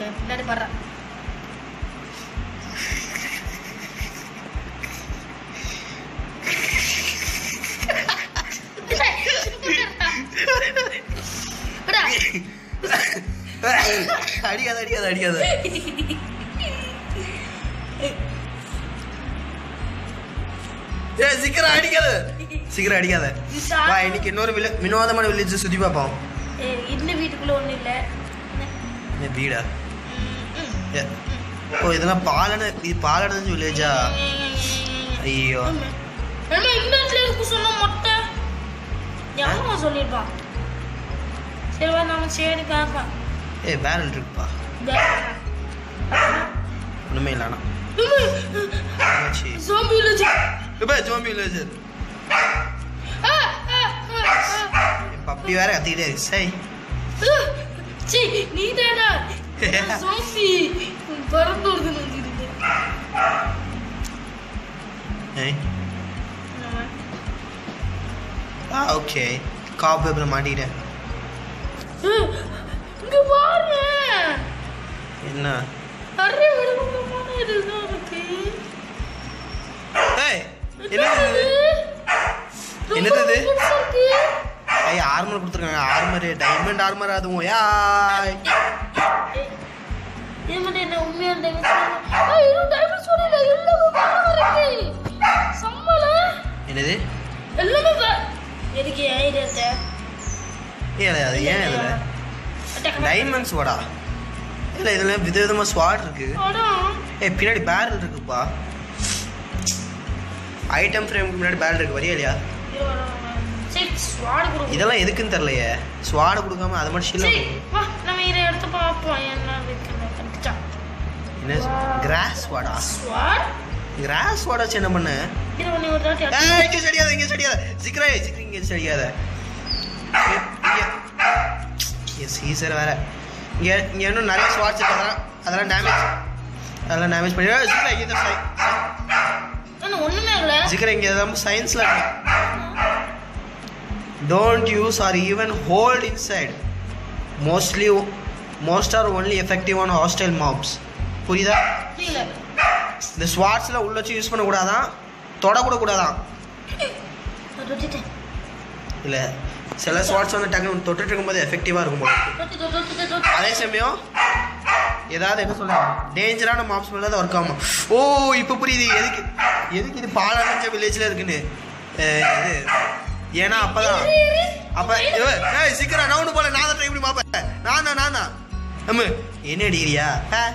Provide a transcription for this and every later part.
Okay பின்னாடி படுறேன் அடிக்காத அடிக்காத அடிக்காத ஏ சீக்கிரம் அடிக்காத சீக்கிரம் அடிக்காத வா இன்னைக்கு இன்னொரு வில்ல வினோதமான வில்லேஜ் சுத்தி பார்ப்போம் இந்த வீட்டுக்குள்ள ஒண்ணும் இல்ல என்ன வீடா ஏ, ஓ இதெல்லாம் பாலன இது பாலன வில்லேஜா ஐயோ என்ன இந்த இடத்துல இருக்கு சொன்ன மொட்டை யாரும் சொல்லிருப்பான் சரி வா நம்ம சரி பார்ப்போம் ஏ பேரல் இருக்குப்பா ஒண்ணுமே இல்லைண்ணா ஜோம்பி வில்லேஜ் இப்போ ஜோம்பி வில்லேஜ் பப்பி வேற கத்திக்கிட்டே இருக்கு சை சி நீ தானா ஜோம்பி பறந்து வருது நினைச்சிருக்கு ஏய் ஆ ஓகே காப் பேப்பர் மாட்டிக்கிட்டேன் இங்க பாரு என்ன நிறைய விதவிதமான இதுதான் இருக்கு ஏய் என்னது இது என்னது இது? ரொம்ப புதுசா இருக்கு. ஐய் ஆர்மர் கொடுத்துருக்காங்க ஆர்மர் டைமண்ட் ஆர்மர் அதுவும் யாய் இது மட்டும் என்ன உண்மையான டைமண்ட் சோடி இது டைமண்ட் சோடி இல்ல எல்லாமே வேற இருக்கு சம்மல என்னது எல்லாமே வே- எதுக்கு ஏன் இது எடுத்த? ஏன் அது ஏன் இதில் அட்டா, டைமண்ட்ஸ் வாடா இல்லை இதில் விதவிதமாக ஸ்வாட் இருக்கு அடா. ஏய் பின்னாடி பேரல் இருக்குப்பா ஐட்டம் ஃப்ரேமுக்கு முன்னாடி பேரல் இருக்கு வரியா இல்லையா இரு, வர, வர. சரி, sword கொடு. இதெல்லாம் எதுக்குன்னு தெரியலையே ஸ்வாடு கொடுக்காம அதை மட்டும் சரி, ஷீல்ட் வா, நம்ம இதை எடுத்து பார்ப்போம் என்ன இருக்குன்னு. கண்டுபிடிச்சா. என்ன கிராஸ் வாடா Sword? கிராஸ் வாடா வச்சு என்ன பண்ண இரு, நீ ஒரு தாட்டி எடுத்து- ஏய் இங்க சரியாத இங்க சரியாத சிக்கரே சிக்கரி இங்க சரியாத சீசர் வேற இங்க இங்க இன்னும் நிறைய ஸ்வாட்ஸ் இருக்கு அதெல்லாம் அதெல்லாம் டேமேஜ் அதெல்லாம் டேமேஜ் பண்ணி ஏய், சிக்கரே இங்க சை என்ன, ஒண்ணுமே இல்ல சிக்கரே இங்க எல்லாம் சயின்ஸ்ல don't use are even hold inside mostly most are only effective on hostile mobs புரியுதா புரியல இந்த ஸ்வாட்ஸ்ல உள்ள வச்சு யூஸ் பண்ணக்கூடாதான் தொடக்கூட கூடாதான் நான் தொட்டுட்டேன். இல்ல சில ஸ்வாட்ஸ் வந்து டக்குனு தொட்டுட்டு இருக்கும்போது எஃபெக்டிவா இருக்கும் போல தொட்டு, தொட்டு, தொட்டு, தொட்டு. அதே சமயம் ஏதாவது என்ன சொல்ல டேஞ்சரான மாப்ஸ் மேல தான் ஒர்க் ஆகும் ஓ இப்போ புரியுது எதுக்கு எதுக்கு இது பாலானஞ்ச வில்லேஜ்ல இருக்குன்னு அஹ், இது ஏன்னா அப்பதான் அப்ப இவ- ஏய் சீக்கிரம் நான் ஒண்ணு போல நான் தான் ட்ரை பண்ணி பாப்பேன் நான் தான் நான் தான் நம்ம என்ன அடிக்கிறியா ஆ?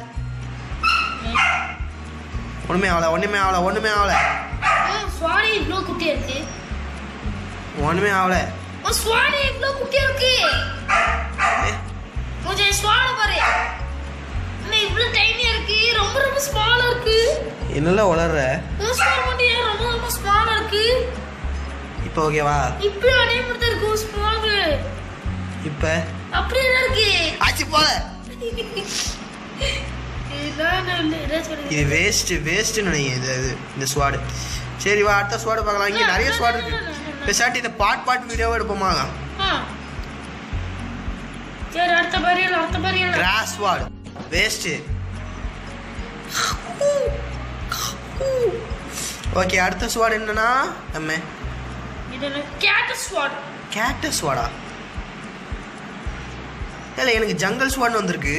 ஒண்ணுமே ஆகல ஒண்ணுமே ஆகல ஒண்ணுமே ஆகல ஆ, சுவாடி இவ்ளோ குட்டியா இருக்கு ஒண்ணுமே ஆகல ஓ, சுவாடி இவ்ளோ குட்டியா இருக்கு ஏ, கொஞ்சம் சுவாட பாரு என்ன இவ்ளோ டைனியா இருக்கு ரொம்ப ரொம்ப ஸ்மாலா இருக்கு என்னல வளர்ற ஸ்மால் மட்டும் ஏன் ரொம்ப ரொம்ப ஸ்மாலா இருக்கு இப்போ ஓகேவா இப்படி அதே மாதிரி தான் இருக்கு ஸ்மால் இப்போ அப்படியே தான் இருக்கு ஆச்சு போல இதான் நான் இல்லை, ஏதாச்சும் ஒரு- இது வேஸ்ட் வேஸ்ட்னு நினைக்கிறேன் இது இது இந்த ஸ்வாடு சரி வா அடுத்த ஸ்வாடு பார்க்கலாம் இங்கே நிறைய ஸ்வாடு இருக்கு பெசாட்டி இந்த பாட் பாட் வீடியோவை எடுப்போமா ஆ. சரி அடுத்த பரியல் அடுத்த பரியல் கிராஸ் ஸ்வாடு வேஸ்ட் ஓகே அடுத்த ஸ்வாடு என்னன்னா நம்ம இது கேட்டஸ் ஸ்வாட் கேக்டஸ் ஸ்வாடா இல்லை எனக்கு ஜங்கல் ஸ்வாட்னு வந்திருக்கு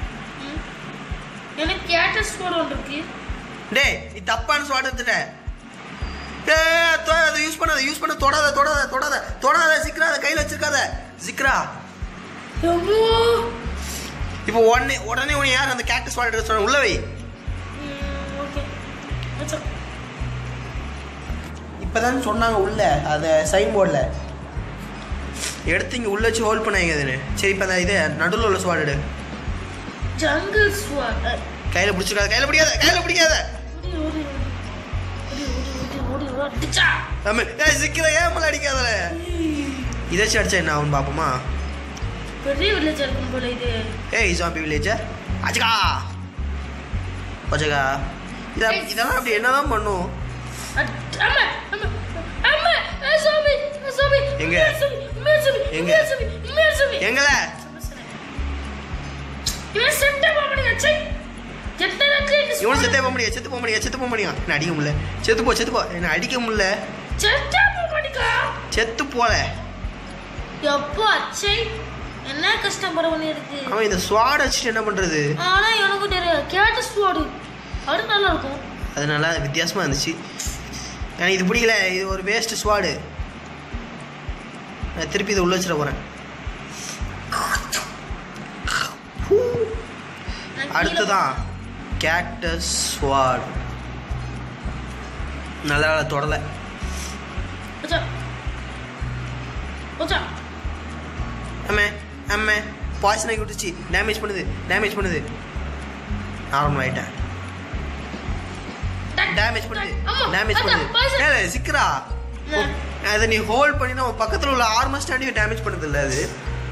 எனக்கு கேட்டஸ் ஸ்வாட் ஒன்று இருக்கு டேய் நீ தப்பான ஸ்வாட் எடுத்துட்ட ஏய் தொ- அதை யூஸ் பண்ணாத யூஸ் பண்ண தொடாத தொடாத தொடாத தொடாத சிக்ரா அதை கையில் வச்சிருக்காத சிக்ரா எவ்வளோ இப்போ உடனே உடனே உன்னை யார் அந்த கேக்டஸ் ஸ்வாட் எடுக்க சொன்ன உள்ள வை ஓகே இப்போதான் சொன்னாங்க உள்ள அதை சைன் போர்டில் எடுத்து இங்கே உள்ள வச்சு ஹோல்ட் பண்ணாங்க அதுன்னு சரி இப்போ அந்த இது நடுவில் உள்ள ஸ்வாட் எடு ஜங்கிள் ஸ்வாட் கையில் பிடிச்சிருக்காத கையில் பிடிக்காத கையில் பிடிக்காத ஓடி ஓடி ஓடி ஓடி ஓடி ஓடி அடிச்சா நம்ம ஏய் சிக்கிற ஏன் மேலே அடிக்காத இதாச்சும் அடிச்சா என்ன ஆகும் பார்ப்போமா பெரிய வில்லேஜ் இருக்கும் போல இது ஏய் ஜாம்பி வில்லேஜ் அச்சகா பச்சகா இத இதெல்லாம் அப்படி என்னதான் பண்ணும் அட்- அம்மா அம்மா அம்மா ஏ சாமி ஏ சாமி எங்க? ஏ சாமி, ஏ சாமி, எங்க? ஏ சாமி, ஏ சாமி. எங்கள சொன்ன, சொன்ன. இவன் செத்த பாப்படிங்க சை செத்த நச்சு இவனும் செத்தே போக முடியாது செத்து போக முடியாது செத்து போக முடியும் என்ன அடிக்க முடியல செத்து போ செத்து போ என்ன அடிக்க முடியல செத்த பாப்படிங்க செத்து போல எப்பா சை என்ன கஷ்டப்பட வேண்டியிருக்கு அவன் இந்த ஸ்வாட் வச்சுட்டு என்ன பண்றது ஆனா எனக்கு தெரியாது கேட்ட ஸ்வாடு அது நல்லா இருக்கும் அது நல்லா வித்தியாசமா இருந்துச்சு எனக்கு இது பிடிக்கல இது ஒரு வேஸ்ட் ஸ்வாடு நான் திருப்பி இதை உள்ள வச்சிட போறேன் நான் கீழே அடுத்ததான் கேக்டஸ் ஸ்வாட் நல்லா தொடலை போச்சா போச்சா அம்மே அம்மே பாய்சன் ஆகி விட்டுச்சு டேமேஜ் பண்ணுது டேமேஜ் பண்ணுது நார்மல் ஆயிட்டேன் டேமேஜ் பண்ணுது ஆமா, டேமேஜ் அதான், பண்ணுது poison. ஏல சிக்கிறா ஆ. அதை நீ ஹோல்ட் பண்ணினா உன் பக்கத்தில் உள்ள ஆர்மர் ஸ்டாண்டையும் டேமேஜ் பண்ணுது இல்லை அது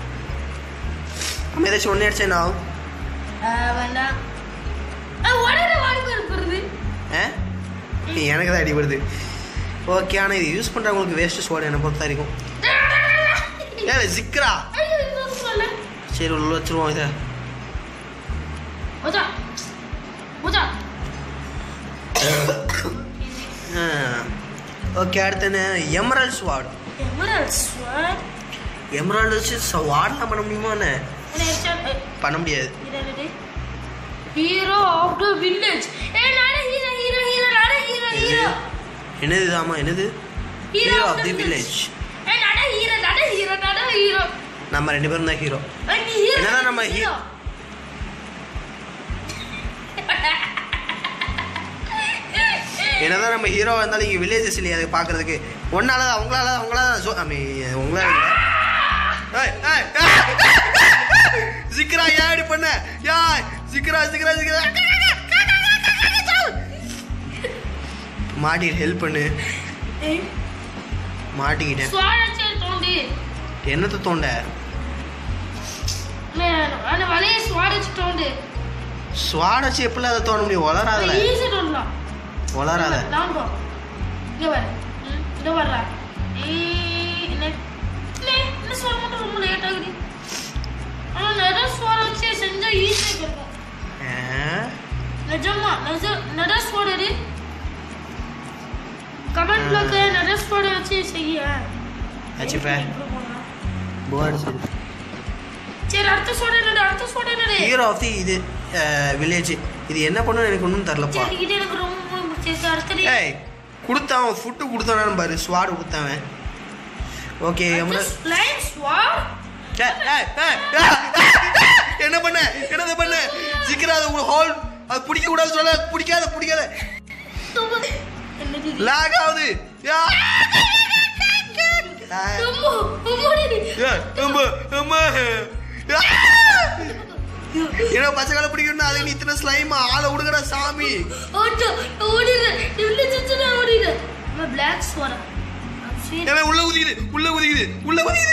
நம்ம ஏதாச்சும் ஒன்று அடிச்சேன் நான் ஆ, வேண்டாம் ஆ, உடனே வாடி இருப்பது ஆ எனக்கு தான் அடிபடுது ஓகே ஆனால் இது யூஸ் பண்ணுறவங்களுக்கு வேஸ்ட்டு ஸ்வாட் என்னை பொறுத்த வரைக்கும் ஏல சிக்கிறா சரி உள்ள வச்சிருவோம் இதை போச்சா போச்சா ஓகே அடுத்து என்ன emerald sword emeralds what emerald வச்சு ஸ்வாட்லாம் பண்ண முடியுமா என்ன பண்ண முடியாது ஹீரோ ஆஃப் த வில்லேஜ் ஏ நானே ஹீரோ ஹீரோ ஹீரோ நானே ஹீரோ ஹீரோ என்னது ஆமா என்னது hero Hero of the village ஏ நானே ஹீரோ நானே ஹீரோ நானே ஹீரோ நம்ம ரெண்டு பேரும் தான் ஹீரோ நீ ஹீரோ என்னதான் நம்ம ஹீரோ என்னதான் நம்ம ஹீரோவாக இருந்தாலும் இங்கே வில்லேஜஸ் இல்லையா அதை பார்க்கறதுக்கு ஒன்னால தான் அவங்களால அவங்களால தான் ஐ மீன் உங்களால இல்ல. ஏய், ஏய், ஏய். சிக்ரா ஏன் இப்படி பண்ண யா சிக்ரா சிக்ரா சிக்ரா மாட்டி ஹெல்ப் பண்ணு மாட்டிக்கிட்டேன் சுவாரச்சே தோண்டி என்னத்தை தோண்ட அந்த வலைய சுவாரச்சு தோண்டு ஸ்வாட் வச்சு எப்படி அதை தோண்ட முடியும் வளராதல ஈஸி தோண்டலாம் வளராத நான் போ இங்க வர ம், இங்க வர்றா ஏய், என்ன என்ன என்ன சொல்ல மட்டும் ரொம்ப லேட் ஆகுது ஆனா நிறைய ஸ்வாட் வச்சு செஞ்சா ஈஸியாக இருக்கும் ஆ? நிஜமா நிஜ நிறைய ஸ்வாட் எடு கமெண்ட் பிளாக் நிறைய ஸ்வாட் வச்சு செய்ய ஆச்சுப்பா. போர் அடிச்சது சரி அடுத்த ஸ்வாட் என்னடு அடுத்த ஸ்வாட் என்னடு ஹீரோ ஆஃப் தி இது வில்லேஜ் இது என்ன பண்ணுன்னு எனக்கு ஒன்றும் தரலப்பா சரி இது எனக்கு ரொம்ப பிடிச்சிருக்கு அடுத்தது ஏய் கொடுத்தவன் ஃபுட்டு கொடுத்தானு பாரு ஸ்வாடு கொடுத்தவன் ஓகே லைன் ஸ்வாட் என்ன பண்ண என்னது பண்ண சீக்கிரம் அது ஹோல் அது பிடிக்க கூடாது சொல்ல பிடிக்காத பிடிக்காத என்னது இது? லாக் ஆகுது யா. ஆ. அம்மா, அம்மாடி. ஏ, அம்மா, அம்மா. ஆ. என்ன பச்சை கால பிடிக்கணும் அதுக்கு நீ இத்தனை ஸ்லைம் ஆளை விடுங்கடா சாமி ஓட்டு, ஓடிடுறேன். இந்த சின்ன ஓடிடுறேன். அம்மா, black swan. சரி. ஏன் உள்ள குதிக்குது உள்ள குதிக்குது உள்ள குதிக்குது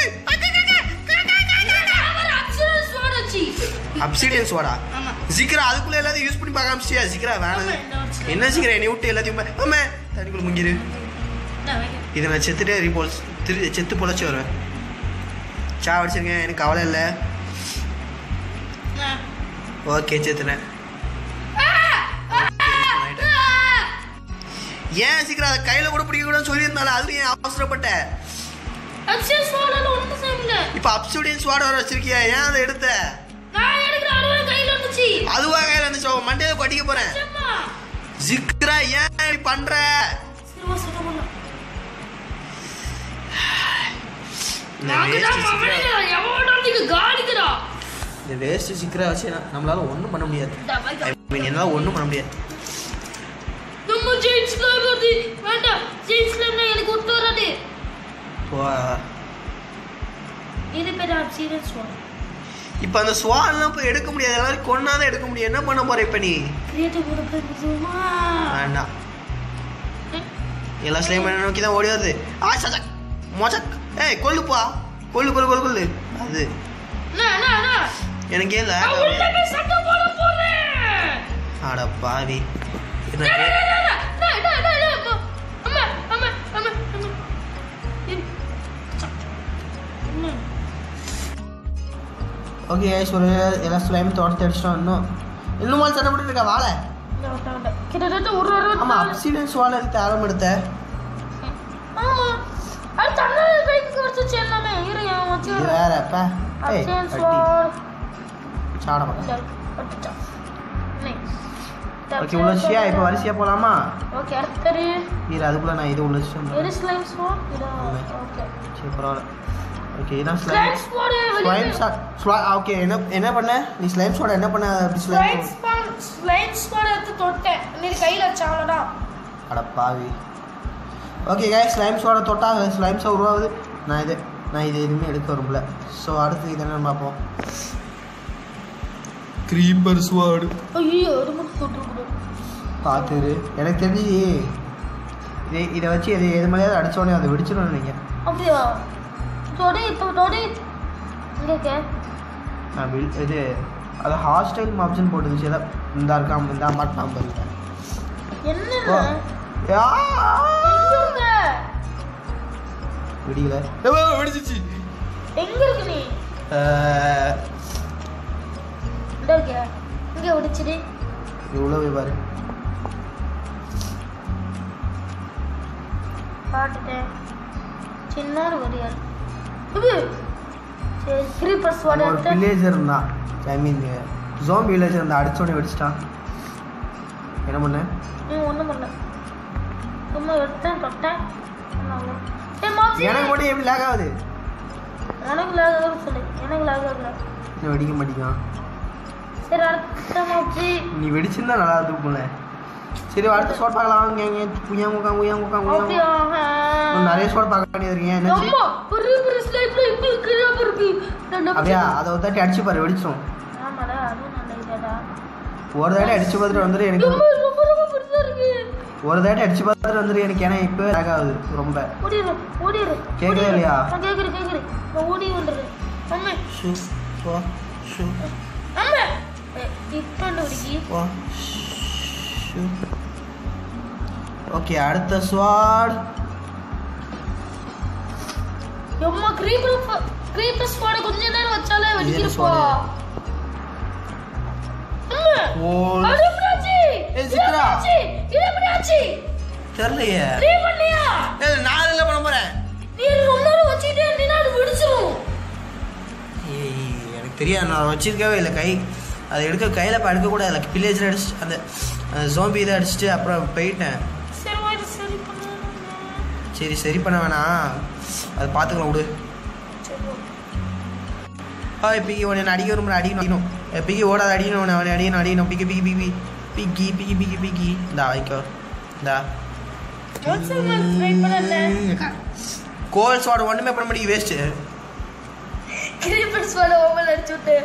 அவர் அப்சரா swan வச்சு. அப்சிடியன் ஸ்வாடா ஆமா. சீக்கிரம் அதுக்குள்ள எல்லாத்தையும் யூஸ் பண்ணி பார்க்க ஆரம்பிச்சியா சீக்கிரம் ஆமா, வேணாம் இந்த ஒரு slime. என்ன சீக்கிரம் என்னை விட்டு எல்லாத்தையும் பா- ஆமா தண்ணிக்குள்ள முங்கிரு இந்தா வைக்கிறேன். இதை நான் செத்துட்டே ரீபோல்ஸ் திரு செத்து பொழைச்சி வருவேன் சா வச்சிருக்கேன் எனக்கு கவலை இல்லை ஆ. ஓகே செத்துனேன் ஆ, ஆ, ஆ. ஏன் சீக்கிரம் அதை கையில் கூட பிடிக்க கூடாதுன்னு சொல்லியிருந்தால அதுவும் ஏன் அவசரப்பட்ட அப்சரா swan எல்லாம் ஒண்ணும் செய்யல. இப்போ அப்சூடியன் ஸ்வாட் வர வச்சிருக்கியா ஏன் அதை எடுத்த நான் எடுக்கிற அருவா கையில வந்துச்சு. அதுவா கையில் இருந்துச்சு அவன் மண்டையில படிக்க போறேன் நிஜமா. ஜிக்ரா ஏன் இப்படி பண்ற சரி, வா, சத்தம் போடலாம். இந்த நாங்க waste தான் சிக்ரா- மகனுங்க. எவனோட நீங்க காலிக்கிறா. இந்த வேஸ்ட் சிக்கரை வச்சு நான் நம்மளால ஒன்றும் பண்ண முடியாது இந்தா ஐ வைக்கிறேன். மீன் என்னால் ஒன்றும் பண்ண முடியாது நம்ம ஜெயின்ஸ்ல வருது. வேண்டாம் ஜெயின்ஸ்ல இருந்தா எனக்கு ஒட்டு வராது இப்போ இது பேர் அப்சீரியஸ் ஒன் இப்போ அந்த ஸ்வால்லாம் போய் எடுக்க முடியாது எல்லாரும் கொன்னாதான் எடுக்க முடியும் என்ன பண்ண போற இப்போ நீ கிரியேட்டிவ் கொடுக்க முடியுமா வேண்டாம் எல்லா ஸ்லைம் நோக்கி தான் ஓடி வருது ஆ சச்சக் மொச்சக் ஏய் கொல்லுப்பா கொல்லு கொல்லு கொல்லு கொல்லு அது அண்ணா அண்ணா அண்ணா எனக்கே இல்லை நான் உள்ள போய் சத்தம் போட போறேன் அட பாவி என்ன டேய், டேய், டேய், டேய், டேய், டேய், டேய், டேய், அம்மா, அம்மா, அம்மா, அம்மா, அம்மா. இரு. ச. என்ன? ஓகே கைஸ் ஒரு எல்லா ஸ்லைம் தொடர்த்து அடிச்சிட்டோம் இன்னும் இன்னும் மாதிரி சண்டை போட்டு இருக்கா வாழை இந்த வட்ட வட்ட. கிட்டத்தட்ட ஒரு அறுபத்தி ஆமா நாலு. அப்சிடன்ஸ் வாழை எடுத்து ஆரம் எடுத்த ஆமா அது தன்னால கைக்கு வச்சுச்சு எல்லாமே இரு என் வச்சு இது வேற அப்ப ஏய் அப்சன் கட்டி ஸ்வாட் சாட மாட்டேன் வட்டுட்டான் ஓகே உள்ள வச்சியா இப்போ வரிசையா போலாமா ஓகே அடுத்தது இரு அதுக்குள்ள நான் இது உள்ள வச்சுட்டு எது ஸ்லைம் ஸ்வாட் இதா ஆமா. ஓகே சரி பரவாயில்ல ஓகே இதான் ஸ்லைம் ஸ்லைம் ஸ்வாட் ஸ்லைம் ஸ்வா ஓகே என்ன என்ன பண்ண நீ ஸ்லைம் ஸ்வாட் என்ன பண்ண அப்படி slime slime sword slime sword எடுத்து தொட்டேன் நீ கையில வச்சாங்களடா அட பாவி ஓகே guys ஸ்லைம் ஸ்வாட தொட்டா ஸ்லைம்ஸாக உருவாகுது நான் இது நான் இது எதுவுமே எடுக்க விரும்பல ஸோ அடுத்து இது என்னன்னு பார்ப்போம் க்ரீப்பர் ஸ்வாடு ஐயோ அது மட்டும் தொட்டுருக்குது பார்த்துரு எனக்கு தெரிஞ்சு இதை இதை வச்சு எது எது மேலேயாவது அடிச்ச உடனே அதை வெடிச்சிடும் நினைக்கிறேன் அப்படியா தொடி இப்போ தொடி இங்க கே நான் வில் இது அது ஹாஸ்டைல் ஆப்ஷன் போட்டுருந்துச்சு ஏதோ இந்த இருக்காம இந்த மாட்டாம பாருங்க என்ன ஓ. யா! எங்க இருக்க வெடிக்கல ஏ, வெடிச்சிச்சு எங்க இருக்கு நீ அஹ், இந்த இருக்க இங்க ஒடிச்சிடு இது உள்ள போய் பாரு பாட்டுட்டேன் சின்னோடு வரியார் இது சரி கிரீப்பர் ஸ்வாட் அங்க ஒரு எடுத்து வில்லேஜர் இருந்தான் ஐ மீன் ஜோம்பி வில்லேஜர் இருந்தா அடிச்ச உடனே வெடிச்சிட்டான் என்ன பண்ண நீ ஒன்றும் பண்ணல சும்மா எடுத்தேன் தொட்டேன் ஒண்ணும் ஏ மாப்சி எனக்கு மட்டும் எப்படி லேக் ஆகுது எனக்கு லாக் ஆகுது சொல்லு எனக்கு லாக் ஆகல இன்னும் வெடிக்க மாட்டேங்கான் சரி அடுத்த மாப்சி நீ வெடிச்சிருந்தா நல்லா இருக்கும்ல சரி அடுத்த ஷாட் பார்க்கலாம் வாங்க இங்க புய்யா முக்கா புய்யா முக்கா புய்யா அப்படியா இன்னும் நிறைய ஷாட் பார்க்க வேண்டியது இருக்கீங்க என்னாச்சு அம்மா பெரிய பெரிய ஸ்லைப்ல இப்படி கிராம இருக்கு நான் அப்படியா அதை ஒரு தாட்டி அடிச்சு பாரு வெடிச்சிடும் ஆமாடா அதுவும் நல்ல இதாடா ஒரு தாட்டி அடிச்சு பார்த்துட்டு வந்துட்டு எனக்கு ரொம்ப ரொம்ப ரொம்ப பெருசா இருக்கு ஒரு தாட்டி அடிச்சு பார்த்துட்டு வந்துட்டு எனக்கு ஏன்னா இப்போ லேக் ஆகுது ரொம்ப ஓடிடு ஓடிடு கேக்குதா இல்லையா? நான் கேக்குறேன் கேக்குறேன் நான் ஓடி வந்துடுறேன் அம்மா ஷூ போ ஷூ அம்மா இப்போ ஓடிக்கி போ ஷூ ஓகே அடுத்த ஸ்வாட் அம்மா கிரீப்பர் கிரீப்பர் ஸ்பாட் கொஞ்ச நேரம் வச்சாலே இது வெடிக்கிறப்போ sword. அம்மா ஓ அது எப்படி ஆச்சு ஏய், இது சித்ரா. எப்படி ஆச்சு இது எப்படி ஆச்சு தெரியலையே நீ பண்ணியா ஏய், நான் இல்லை பண்ண போறேன் நீ ரொம்ப நேரம் வச்சுக்கிட்டே இருந்தீங்கன்னா அது வெடிச்சிரும் ஏய் எனக்கு தெரியாது நான் வச்சிருக்கவே இல்லை கை அதை எடுக்க கையில் இப்போ எடுக்கக்கூடாது இல்லை வில்லேஜில் அடிச்சு அந்த அந்த ஜோம்பி இதை அடிச்சுட்டு அப்புறம் போயிட்டேன் சரி வாய் சரி பண்ணு சரி சரி பண்ண வேணாம் அதை பார்த்துக்கலாம் விடு சரி ஓ. ஆ பிக்கி உன்னை அடிக்க விரும்புற அடிக்கணும் அடிக்கணும் ஏ, பிக்கி ஓடாத அடிக்கணும் உன்னை அவனை அடிக்கணும் அடிக்கணும் piggy piggy piggy piggy piggy piggy piggy இந்தா வைக்கோ இந்தா Once a month try பண்ணல கோல் ஸ்வாட் ஒன்றுமே பண்ண முடியும் வேஸ்ட்டு கிரீப்பர் ஸ்பாட் ஓவல் அடிச்சு விட்டு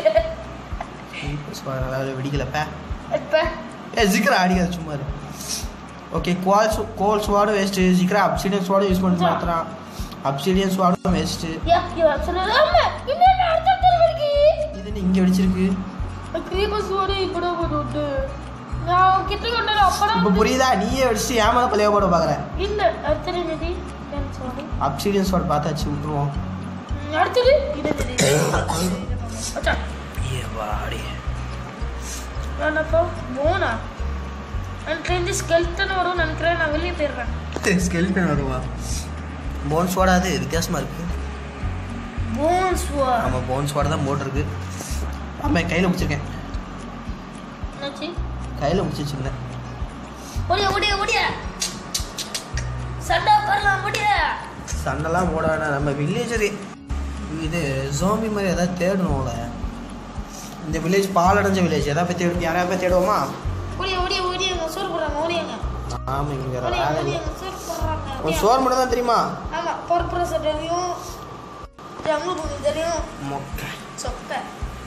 அதாவது வெடிக்கலப்ப இப்ப ஏ ஜிக்ரா அடிக்காது சும்மா ஓகே கோல் கோல் ஸ்வாடும் வேஸ்ட்டு ஜிக்ரா அப்சிடியன் ஸ்வாடும் யூஸ் பண்ணி மாத்திரான் அப்சிடியன் ஸ்வாடும் வேஸ்ட்டு யா யா சொல்லல ஆமா இன்னொரு அடுத்த தடவை வெடிக்கி இது இங்கே வெடிச்சிருக்கு கிரீப்பர் ஸ்பாட் இப்படி போட்டு நான் கிட்ட கொண்டால இப்போ அப்பறம் புரியுதா நீயே வெடிச்சு ஏமாத பழைய போட பார்க்குற இல்ல அடுத்தது நிதி சாரி அப்சிடியன் ஸ்வாட் பார்த்தாச்சு விட்டுருவோம் அடுத்தது இது நிதி அச்சா ஏ வாடி வேணப்போ போனா எனக்கு இந்த ஸ்கெல்டன் வரும் நினைக்கிறேன் நான் வெளியே போயிடுறேன் ஸ்கெல்டன் வருவா போன் ஸ்வாட் அது வித்தியாசமாக இருக்கு போன்ஸ் வா ஆமாம் போன் ஸ்வாட் தான் போட்டிருக்கு ஆமாம் கையில் பிடிச்சிருக்கேன் என்னாச்சு கையில் பிடிச்சி வச்சிருந்தேன் ஓடியா ஓடியா ஓடியா சண்டை வரலாம் ஓடியா சண்டைலாம் போட வேணாம் நம்ம வில்லேஜரு இது ஜோம்பி மாதிரி ஏதாவது தேடணும்ல இந்த வில்லேஜ் பாலடைஞ்ச வில்லேஜ் எதாவது போய் தேடும் யாராவது போய் தேடுவோமா ஓடியா ஓடியா ஓடியாங்க சோறு போடுறாங்க ஓடியாங்க ஆமாம் இங்கே வேறு ஓடியா வேலை இல்லை ஓடியாங்க சோறு போடுறாங்க உன் ஓடியா. சோறு மட்டும் தான் தெரியுமா ஆமா பர்புர தெரியும் ஜம்முல் பூமி தெரியும் மொக்க சொப்பை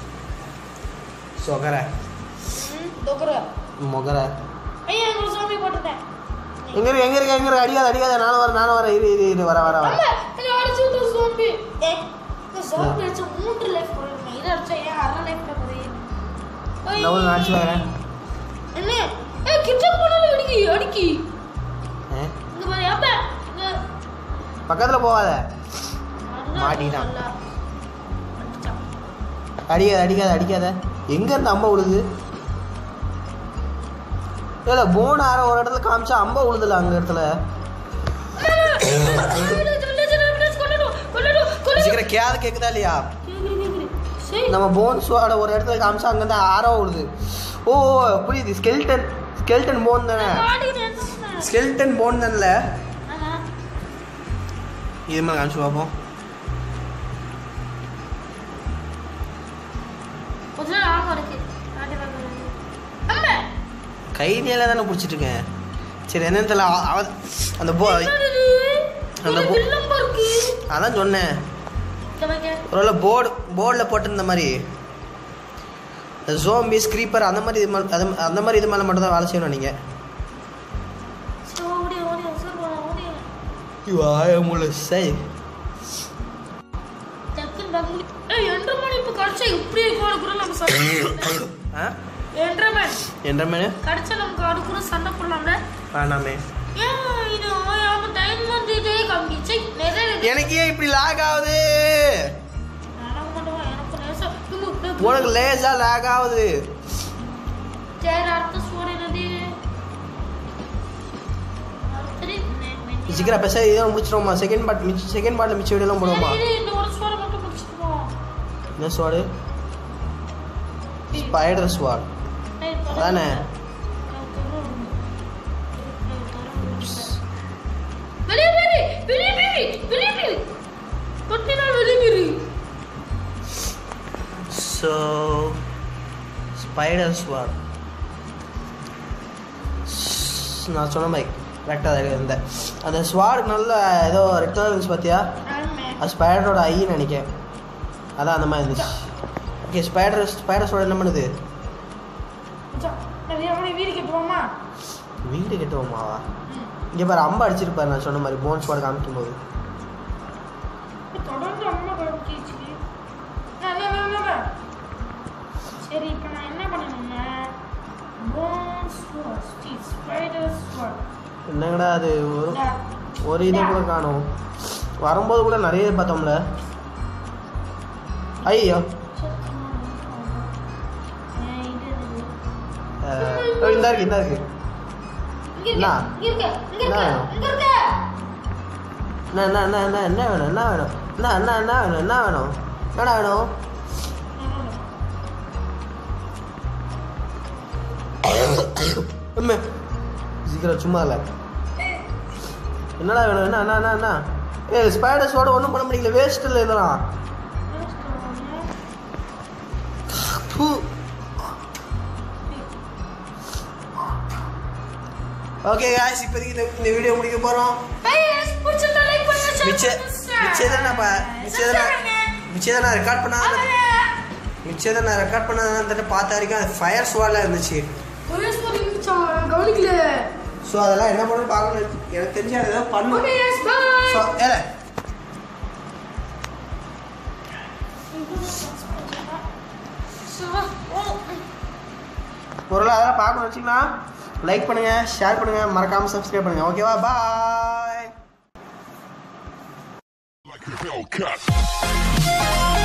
சொகரை ம் தொகுற மொகரை ஐயா எங்க சாமி போட்டுட்டேன் எங்க இருக்கு எங்க இருக்கு எங்க இருக்கு அடிக்காத அடிக்காத நானும் வரேன் நானும் வரேன் இரு இரு இரு வர வர வர அம்மா என்ன அடிச்சு விட்ட சாமி ஏ இந்த சாமி அடிச்ச மூன்று லைஃப் போடுறேன் இதை அடிச்சா ஏன் அரை லைஃப் போடுறேன் நான் ஒரு நினச்சி வரேன் என்ன ஏ கிட்ட போனாலும் அடிக்கி அடிக்கி ஆ? இங்க பாரு அப்பா இங்க பக்கத்தில் போகாத நல்லா மாட்டிக்கிட்டான். நல்லா. அடிச்சான். அடிக்காத அடிக்காத அடிக்காத எங்க இருந்து அம்பை விழுது இல்ல போன் ஆற ஒரு இடத்துல காமிச்சா அம்பை விழுதுல அங்க இடத்துல சீக்கிரம் கேது கேக்குதா இல்லையா நம்ம போன்ஸோட ஒரு இடத்துல காமிச்சா அங்க இருந்து ஆரோ விழுது ஓ ஓ, புரியுது ஸ்கெல்டன் ஸ்கெல்டன் போன் தானே ஸ்கெல்டன் போன் தானேல இது மாதிரி காமிச்சு பார்ப்போம் கைதியால தானே பிடிச்சிட்டு இருக்கேன் சரி என்னன்னு தெரியல அவ- அவ- அந்த போ அந்த போ- அதான் சொன்னேன் ஒருவேளை போர்டு போர்டில் போட்டிருந்த மாதிரி ஜோம்பி ஸ்க்ரீப்பர் அந்த மாதிரி இது மேல- அது- அந்த மாதிரி இது மேலே மட்டும் தான் வேலை செய்யணும் நீங்கள் வாயமுள்ள சை ஆ என்ற மேனு கடைச்சா நமக்கு அது கூட சண்டை போடலாம்ல வேணாமே ஏன் இது அவங்க டைம் வந்துட்டே காமிச்சு நிறைய எனக்கு ஏன் இப்படி லாக் ஆகுது நடக்க மாட்டோம் எனக்கு லேசா உனக்கு லேசா லாக் ஆகுது சரி அடுத்த ஸ்டோரி என்னது அடுத்தது நெ- மென்னியா. சீக்கிரம் பேச இதெல்லாம் முடிச்சிருவோமா செகண்ட் பார்ட் மிச்ச செகண்ட் பார்ட்டில் மிச்ச வீடியோலாம் போடுவோமா சரி, இந்த ஒரு ஸ்டோரி மட்டும் முடிச்சிருவோம் என்ன ஸ்வாடு ஸ்பைடர் ஸ்வாட் ஏய், தொடர்ந்து. அதானே? எனக்கு தொடரும். எனக்கு தொடரும். வெளியே வெளியே வெளியே வெளியே வெளியே வெளியே தொட்டினா வெளியே வெளியே ஸோ ஸ்பைடர் ஸ்வாட் நான் சொன்ன மாதிரி கரெக்டாக இருந்தேன் அந்த ஸ்வாட் நல்ல ஏதோ ரெட் கலர் இருந்துச்சு பார்த்தியா ஆமே அது ஸ்பைடரோட ஐன்னு நினைக்கிறேன் அதான் அந்த மாதிரி இருந்துச்சு ஓகே ஸ்பைடர் ஸ்பைடர் ஸ்வாட் என்ன பண்ணுது மச்சான், நான் அவனை வீடு கட்டுவோமா வீடு கட்டுவோமாவா இங்கே பாரு அம்பா அடிச்சிருப்பாரு நான் சொன்ன மாதிரி போன் ஸ்வாட் காமிக்கும் போது தொடர்ந்து அம்மா குழம்பிச்சு சரி இப்போ நான் என்ன பண்ணணும்னா போன்ஸ் ஸ்பைடர்ஸ் என்னங்கடா அது ஒரு ஒரு இதை கூட காணும் வரும்போது கூட நிறைய பார்த்தோம்ல ஐயோ அஹ், இந்தா இருக்கு இந்தா இருக்கு என்ன? என்ன வேணும்? என்ன என்ன என்ன என்ன என்ன வேணும் என்ன வேணும் என்ன என்ன என்ன வேணும் என்ன வேணும் என்னடா வேணும் அம்மே சீக்கிரம் சும்மா இல்லை என்னடா வேணும் என்ன என்ன என்ன என்ன ஏ ஸ்பைடர்ஸோட ஒன்றும் பண்ண முடியல வேஸ்ட் இல்லை இதெல்லாம் பூ ஓகே காய்ஸ் இப்போதைக்கு இந்த இந்த வீடியோ முடிக்க போகிறோம் மிச்ச மிச்சம் தான் மிச்சம் தான் மிச்சம் தான் நான் ரெக்கார்ட் பண்ணாத மிச்சம் தான் நான் ரெக்கார்ட் பண்ணாதான் பார்த்த வரைக்கும் அது ஃபயர் ஸ்வாடில் இருந்துச்சு கவனிக்கல ஸோ அதெல்லாம் என்ன பண்ணணும் பார்க்கணும் எனக்கு தெரிஞ்சு அதை ஏதாவது பண்ணும் ஸோ ஏல பொருளை அதெல்லாம் பார்க்கணும் வச்சுக்கலாம் லைக் பண்ணுங்க ஷேர் பண்ணுங்க மறக்காம சப்ஸ்கிரைப் பண்ணுங்க ஓகேவா பாய் like a Hellcat.